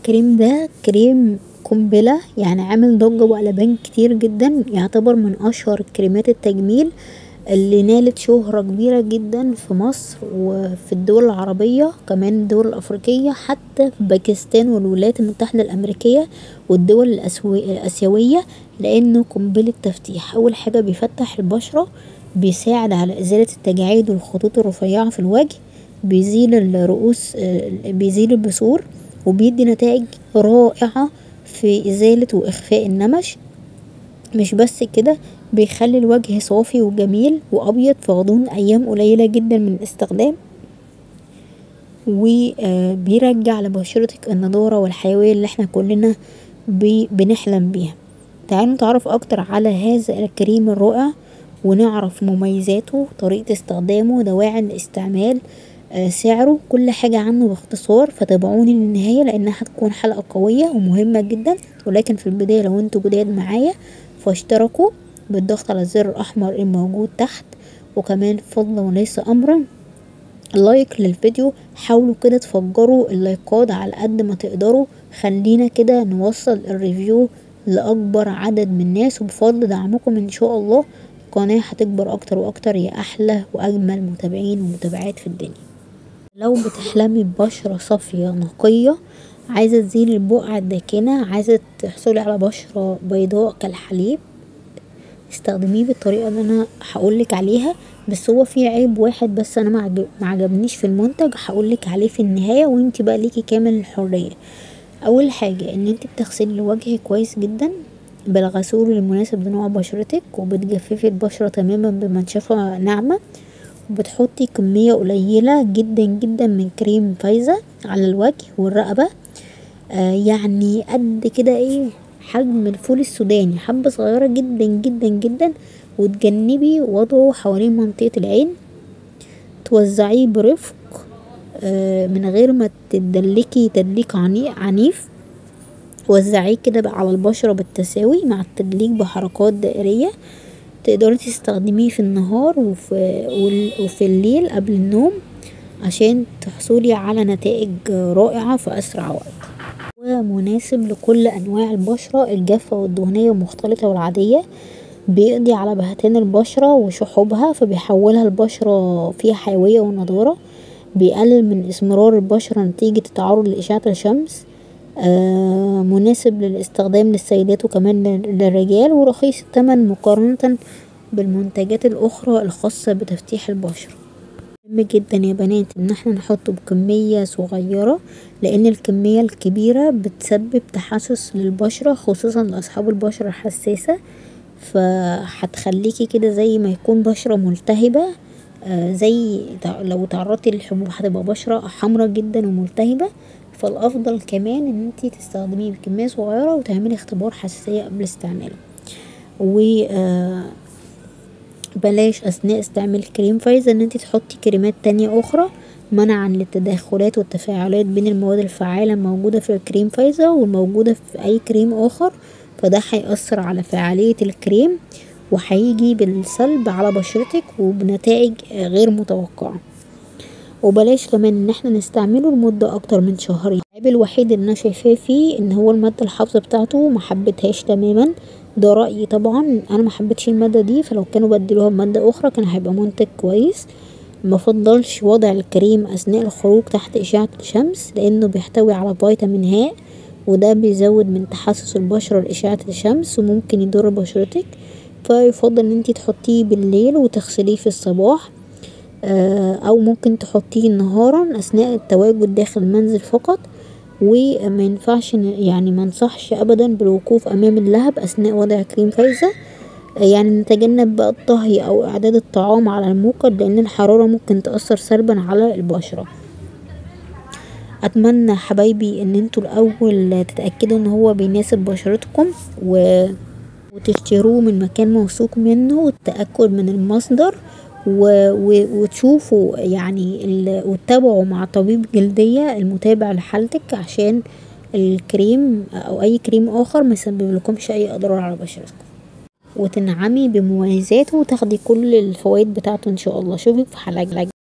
الكريم ده كريم قنبلة يعني عامل ضجة وقلبان كتير جدا يعتبر من اشهر كريمات التجميل اللي نالت شهرة كبيرة جدا في مصر وفي الدول العربية كمان الدول الافريقية حتى في باكستان والولايات المتحدة الامريكية والدول الاسيوية لانه قنبلة تفتيح اول حاجة بيفتح البشرة بيساعد على ازالة التجاعيد والخطوط الرفيعة في الوجه بيزيل الرؤوس بيزيل البثور وبيدي نتائج رائعة في ازالة واخفاء النمش مش بس كده بيخلي الوجه صافي وجميل وابيض في غضون ايام قليلة جدا من الاستخدام وبيرجع لبشرتك النضارة والحيوية اللي احنا كلنا بنحلم بيها تعالوا نتعرف اكتر على هذا الكريم الرائع ونعرف مميزاته طريقة استخدامه دواعي الاستعمال سعره كل حاجة عنه باختصار فتابعوني للنهاية لانها هتكون حلقة قوية ومهمة جدا ولكن في البداية لو انتوا جداد معايا فاشتركوا بالضغط على الزر الاحمر الموجود تحت وكمان فضلا وليس امرا لايك للفيديو حاولوا كده تفجروا اللايكات على قد ما تقدروا خلينا كده نوصل الريفيو لاكبر عدد من الناس وبفضل دعمكم ان شاء الله القناة هتكبر اكتر واكتر يا احلى واجمل متابعين ومتابعات في الدنيا لو بتحلمي ببشرة صافية نقية عايزة تزيل البقع الداكنة عايزة تحصلي على بشرة بيضاء كالحليب استخدميه بالطريقة اللي انا هقولك عليها بس هو في عيب واحد بس انا معجبنيش في المنتج هقولك عليه في النهاية وانتي بقى ليكي كامل الحرية اول حاجة ان انتي بتغسلي الوجه كويس جدا بالغسول المناسب لنوع بشرتك وبتجففي البشرة تماما بمنشفة ناعمة وبتحطي كمية قليلة جدا جدا من كريم فايزة على الوجه والرقبة آه يعني قد كده ايه حجم الفول السوداني حبة صغيرة جدا جدا جدا وتجنبي وضعه حوالين منطقة العين توزعيه برفق آه من غير ما تدلكي تدليك عنيف وزعيه كده بقى على البشرة بالتساوي مع التدليك بحركات دائرية تقدري تستخدميه في النهار وفي, وفي الليل قبل النوم عشان تحصلي على نتائج رائعة في أسرع وقت ومناسب لكل أنواع البشرة الجافة والدهنية والمختلطة والعادية بيقضي على بهتان البشرة وشحوبها فبيحولها البشرة فيها حيوية ونضارة بيقلل من اسمرار البشرة نتيجة التعرض لإشعة الشمس آه مناسب للاستخدام للسيدات وكمان للرجال ورخيص الثمن مقارنة بالمنتجات الأخرى الخاصة بتفتيح البشرة مهم جدا يا بنات ان احنا نحطه بكمية صغيرة لان الكمية الكبيرة بتسبب تحسس للبشرة خصوصا لاصحاب البشرة الحساسة فهتخليكي كده زي ما يكون بشرة ملتهبة آه زي لو تعرضتي للحبوب هتبقى بشرة حمرا جدا وملتهبة فالافضل كمان ان انتي تستخدميه بكمية صغيرة وتعملي اختبار حساسية قبل استعماله و آه بلاش اثناء استعمال كريم فايزة ان انتي تحطي كريمات تانية اخرى منعا للتداخلات والتفاعلات بين المواد الفعالة الموجودة في الكريم فايزة والموجودة في اي كريم اخر فده هيأثر على فعالية الكريم وهيجي بالسلب على بشرتك وبنتائج غير متوقعة وبلاش كمان ان احنا نستعمله لمدة اكتر من شهرين العيب الوحيد اللي انا شايفاه فيه ان هو المادة الحافظة بتاعته محبتهاش تماما ده رأيي طبعا انا محبتش المادة دي فلو كانوا بدلوها بمادة اخرى كان هيبقى منتج كويس مفضلش وضع الكريم اثناء الخروج تحت اشعة الشمس لانه بيحتوي على فيتامين هاء وده بيزود من تحسس البشرة لاشعة الشمس وممكن يضر بشرتك فيفضل ان انتي تحطيه بالليل وتغسليه في الصباح او ممكن تحطيه نهارا اثناء التواجد داخل المنزل فقط وما ينفعش يعني ما انصحش ابدا بالوقوف امام اللهب اثناء وضع كريم فايزة يعني نتجنب بقى الطهي او اعداد الطعام على الموقد لان الحرارة ممكن تأثر سلبا على البشرة اتمنى حبايبي ان انتوا الاول تتأكدوا ان هو بيناسب بشرتكم و... وتشتروه من مكان موثوق منه والتأكد من المصدر و... و... وتشوفوا يعني ال... وتتابعوا مع طبيب جلدية المتابع لحالتك عشان الكريم او اي كريم اخر ما يسبب لكمش اي اضرار على بشرتكم وتنعمي بمميزاته وتاخدي كل الفوائد بتاعته ان شاء الله اشوفك في حلقة